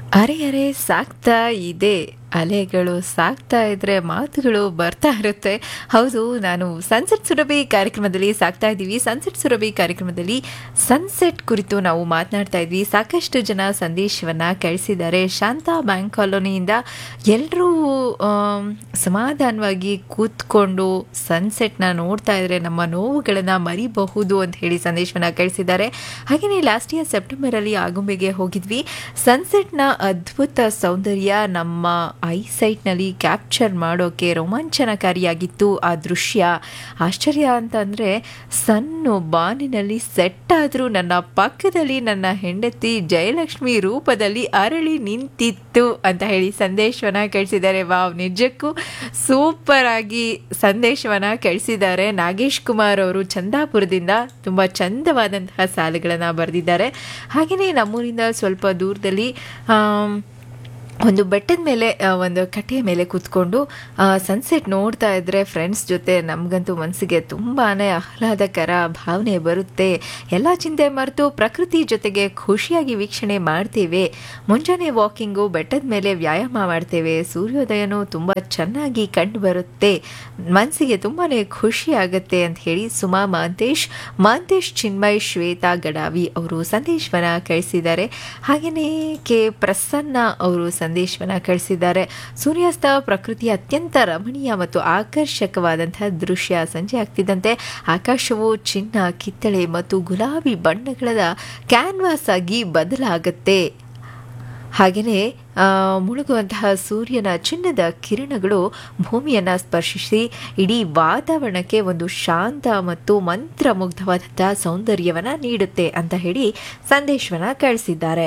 ಅರೆ ಅರೆ ಸಾಕ್ತಾ ಇದೆ ಅಲೆಗಳು ಸಾಕ್ತಾ ಇದ್ರೆ ಮಾತುಗಳು ಬರ್ತಾ ಇರುತ್ತೆ ಹೌದು ನಾನು ಸನ್ಸೆಟ್ ಸುರಭಿ ಕಾರ್ಯಕ್ರಮದಲ್ಲಿ ಸಾಕ್ತಾ ಇದ್ದೀವಿ ಸನ್ಸೆಟ್ ಸುರಭಿ ಕಾರ್ಯಕ್ರಮದಲ್ಲಿ ಸನ್ಸೆಟ್ ಕುರಿತು ನಾವು ಮಾತನಾಡ್ತಾ ಇದ್ವಿ ಸಾಕಷ್ಟು ಜನ ಸಂದೇಶವನ್ನ ಕಳಿಸಿದ್ದಾರೆ ಶಾಂತಾ ಬ್ಯಾಂಕ್ ಕಾಲೋನಿಯಿಂದ ಎಲ್ಲರೂ ಸಮಾಧಾನವಾಗಿ ಕೂತ್ಕೊಂಡು ಸನ್ಸೆಟ್ನ ನೋಡ್ತಾ ಇದ್ರೆ ನಮ್ಮ ನೋವುಗಳನ್ನು ಮರಿಬಹುದು ಅಂತ ಹೇಳಿ ಸಂದೇಶವನ್ನ ಕಳಿಸಿದ್ದಾರೆ ಹಾಗೆಯೇ ಲಾಸ್ಟ್ ಇಯರ್ ಸೆಪ್ಟೆಂಬರಲ್ಲಿ ಆಗುಂಬೆಗೆ ಹೋಗಿದ್ವಿ ಸನ್ಸೆಟ್ನ ಅದ್ಭುತ ಸೌಂದರ್ಯ ನಮ್ಮ ಐಸೈಟ್ನಲ್ಲಿ ಕ್ಯಾಪ್ಚರ್ ಮಾಡೋಕೆ ರೋಮಾಂಚನಕಾರಿಯಾಗಿತ್ತು ಆ ದೃಶ್ಯ ಆಶ್ಚರ್ಯ ಅಂತಂದರೆ ಸಣ್ಣ ಬಾನಿನಲ್ಲಿ ಸೆಟ್ ಆದರೂ ನನ್ನ ಪಕ್ಕದಲ್ಲಿ ನನ್ನ ಹೆಂಡತಿ ಜಯಲಕ್ಷ್ಮಿ ರೂಪದಲ್ಲಿ ಅರಳಿ ನಿಂತಿತ್ತು ಅಂತ ಹೇಳಿ ಸಂದೇಶವನ್ನ ಕಳಿಸಿದ್ದಾರೆ ವಾವ್ ನಿಜಕ್ಕೂ ಸೂಪರ್ ಆಗಿ ಸಂದೇಶವನ್ನ ಕಳಿಸಿದ್ದಾರೆ ನಾಗೇಶ್ ಕುಮಾರ್ ಅವರು ಚಂದಾಪುರದಿಂದ ತುಂಬ ಚಂದವಾದಂತಹ ಸಾಲುಗಳನ್ನು ಬರೆದಿದ್ದಾರೆ ಹಾಗೆಯೇ ನಮ್ಮೂರಿಂದ ಸ್ವಲ್ಪ ದೂರದಲ್ಲಿ ಆಮ್, ಒಂದು ಬೆಟ್ಟದ ಮೇಲೆ ಆ, ಒಂದು ಕಟ್ಟೆಯ ಮೇಲೆ ಕೂತ್ಕೊಂಡು ಸನ್ಸೆಟ್ ನೋಡ್ತಾ ಇದ್ರೆ ಫ್ರೆಂಡ್ಸ್ ಜೊತೆ ನಮಗಂತೂ ಮನಸ್ಸಿಗೆ ತುಂಬಾ ಆಹ್ಲಾದಕರ ಭಾವನೆ ಬರುತ್ತೆ ಎಲ್ಲ ಚಿಂತೆ ಮರೆತು ಪ್ರಕೃತಿ ಜೊತೆಗೆ ಖುಷಿಯಾಗಿ ವೀಕ್ಷಣೆ ಮಾಡ್ತೇವೆ ಮುಂಜಾನೆ ವಾಕಿಂಗು ಬೆಟ್ಟದ ಮೇಲೆ ವ್ಯಾಯಾಮ ಮಾಡ್ತೇವೆ ಸೂರ್ಯೋದಯನೂ ತುಂಬ ಚೆನ್ನಾಗಿ ಕಂಡು ಬರುತ್ತೆ ಮನಸ್ಸಿಗೆ ತುಂಬಾ ಖುಷಿ ಆಗುತ್ತೆ ಅಂತ ಹೇಳಿ ಸುಮಾ ಮಾಂತೇಶ್ ಮಾಂತೇಶ್ ಚಿನ್ಮಯ್ ಶ್ವೇತಾ ಗಡಾವಿ ಅವರು ಸಂದೇಶವನ್ನ ಕಳಿಸಿದ್ದಾರೆ ಹಾಗೆಯೇ ಕೆ ಪ್ರಸನ್ನ ಅವರು ಸಂದೇಶವನ್ನ ಕಳಿಸಿದ್ದಾರೆ ಸೂರ್ಯಾಸ್ತ ಪ್ರಕೃತಿಯ ಅತ್ಯಂತ ರಮಣೀಯ ಮತ್ತು ಆಕರ್ಷಕವಾದಂತಹ ದೃಶ್ಯ ಸಂಜೆ ಆಗ್ತಿದ್ದಂತೆ ಆಕಾಶವು ಚಿನ್ನ ಕಿತ್ತಳೆ ಮತ್ತು ಗುಲಾಬಿ ಬಣ್ಣಗಳ ಕ್ಯಾನ್ವಾಸ್ ಆಗಿ ಬದಲಾಗುತ್ತೆ ಹಾಗೆಯೇ ಆ, ಮುಳುಗುವಂತಹ ಸೂರ್ಯನ ಚಿನ್ನದ ಕಿರಣಗಳು ಭೂಮಿಯನ್ನು ಸ್ಪರ್ಶಿಸಿ ಇಡೀ ವಾತಾವರಣಕ್ಕೆ ಒಂದು ಶಾಂತ ಮತ್ತು ಮಂತ್ರಮುಗ್ಧವಾದಂತಹ ಸೌಂದರ್ಯವನ್ನು ನೀಡುತ್ತೆ ಅಂತ ಹೇಳಿ ಸಂದೇಶವನ್ನು ಕಳಿಸಿದ್ದಾರೆ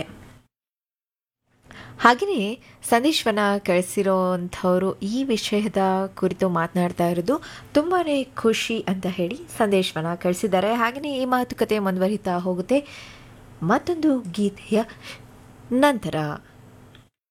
ಹಾಗೆಯೇ ಸಂದೇಶವನ್ನು ಕಳಿಸಿರೋಂಥವರು ಈ ವಿಷಯದ ಕುರಿತು ಮಾತನಾಡ್ತಾ ಇರೋದು ತುಂಬಾ ಖುಷಿ ಅಂತ ಹೇಳಿ ಸಂದೇಶವನ್ನು ಕಳಿಸಿದ್ದಾರೆ ಹಾಗೆಯೇ ಈ ಮಾತುಕತೆ ಮುಂದುವರಿತಾ ಹೋಗುತ್ತೆ ಮತ್ತೊಂದು ಗೀತೆಯ ನಂತರ